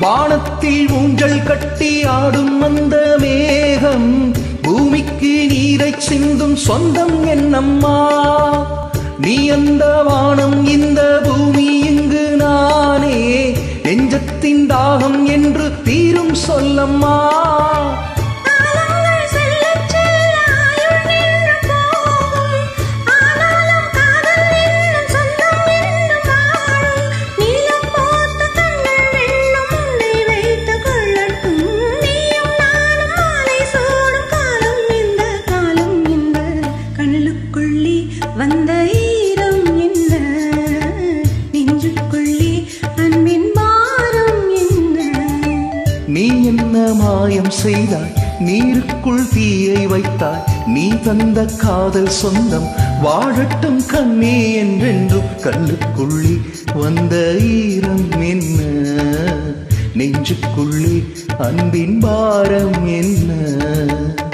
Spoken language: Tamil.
வானத்தில் ஊஞ்சல் கட்டி ஆடும் அந்த மேகம் பூமிக்கு நீரை சிந்தும் சொந்தம் என்னம்மா நீ அந்த வானம் இந்த பூமி இங்கு நானே நெஞ்சத்தின் தாகம் என்று தீரும் சொல்லம்மா காலங்கள் செல்லச் செல்ல ஆயுள் நின்று போகும். ஆனாலும் காதல் என்னும் சொந்தம் என்றும் வாழும். நீலம் போர்த்த கண்கள் வெண்ணும் உன்னை வைத்துக் கொள்ளட்டும். நீயும் நானும் மாலை சூடும் காலம் இந்த காலம் இந்த கனலுக்குள்ளே வந்த ஈரம் என்ன நெஞ்சுக்குள்ளே அன்பின் பாரம் என்ன நீ என்ன மாயம் செய்தாய் நீருக்குள் தீயை வைத்தாய் நீ தந்த காதல் சொந்தம் வாழட்டும் கண்ணே என்றென்றும் கண்ணுக்குள்ளே வந்த ஈரம் என்ன நெஞ்சுக்குள்ளே அன்பின் பாரம் என்ன